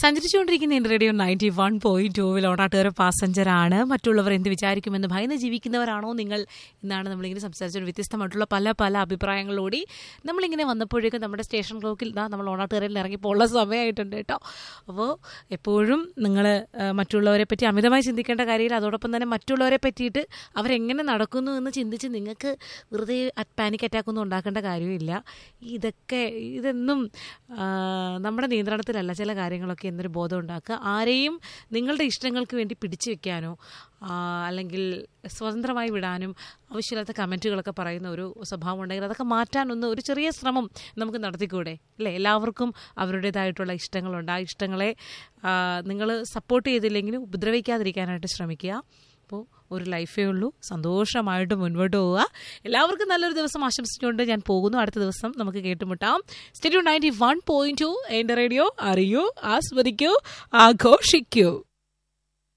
സഞ്ചരിച്ചുകൊണ്ടിരിക്കുന്ന എൻ്റെ radio ninety one point ടൂവിൽ ഓണാട്ടുകാര പാസഞ്ചറാണ് മറ്റുള്ളവർ എന്ത് വിചാരിക്കുമെന്ന് ഭയന്ന് ജീവിക്കുന്നവരാണോ നിങ്ങൾ എന്നാണ് നമ്മളിങ്ങനെ സംസാരിച്ചത് വ്യത്യസ്തമായിട്ടുള്ള പല പല അഭിപ്രായങ്ങളോടി നമ്മളിങ്ങനെ വന്നപ്പോഴേക്കും നമ്മുടെ സ്റ്റേഷൻ ക്ലോക്കിൽ ഇതാ നമ്മൾ ഓണാട്ടുകാരിൽ ഇറങ്ങിപ്പോള്ള സമയമായിട്ടുണ്ട് കേട്ടോ അപ്പോൾ എപ്പോഴും നിങ്ങൾ മറ്റുള്ളവരെ പറ്റി അമിതമായി ചിന്തിക്കേണ്ട കാര്യമില്ല അതോടൊപ്പം തന്നെ മറ്റുള്ളവരെ പറ്റിയിട്ട് അവരെങ്ങനെ നടക്കുന്നു എന്ന് ചിന്തിച്ച് നിങ്ങൾക്ക് വെറുതെ പാനിക് അറ്റാക്ക് ഒന്നും ഉണ്ടാക്കേണ്ട കാര്യമില്ല ഇതൊക്കെ ഇതൊന്നും ആ, നമ്മുടെ നിയന്ത്രണത്തിലല്ല ചില കാര്യങ്ങളൊക്കെ എന്നൊരു ബോധം ഉണ്ടാക്കുക ആരെയും നിങ്ങളുടെ ഇഷ്ടങ്ങൾക്ക് വേണ്ടി പിടിച്ചു വെക്കാനോ ആ, അല്ലെങ്കിൽ സ്വതന്ത്രമായി വിടാനും ആവശ്യമില്ലാത്ത കമൻറ്റുകളൊക്കെ പറയുന്ന ഒരു സ്വഭാവം ഉണ്ടെങ്കിൽ അതൊക്കെ മാറ്റാനൊന്ന് ഒരു ചെറിയ ശ്രമം നമുക്ക് നടത്തിക്കൂടെ അല്ലേ എല്ലാവർക്കും അവരുടേതായിട്ടുള്ള ഇഷ്ടങ്ങളുണ്ട് ആ ഇഷ്ടങ്ങളെ നിങ്ങൾ സപ്പോർട്ട് ചെയ്തില്ലെങ്കിലും ഉപദ്രവിക്കാതിരിക്കാനായിട്ട് ശ്രമിക്കുക അപ്പോൾ ഒരു ലൈഫേ ഉള്ളൂ സന്തോഷമായിട്ട് മുൻപോട്ട് പോവുക എല്ലാവർക്കും നല്ലൊരു ദിവസം ആശംസിച്ചുകൊണ്ട് ഞാൻ പോകുന്നു അടുത്ത ദിവസം നമുക്ക് കേട്ടുമുട്ടാം സ്റ്റേഡിയോ നയൻറ്റി വൺ പോയിന്റ് ടു എൻ്റെ റേഡിയോ അറിയൂ ആസ്വദിക്കൂ ആഘോഷിക്കൂ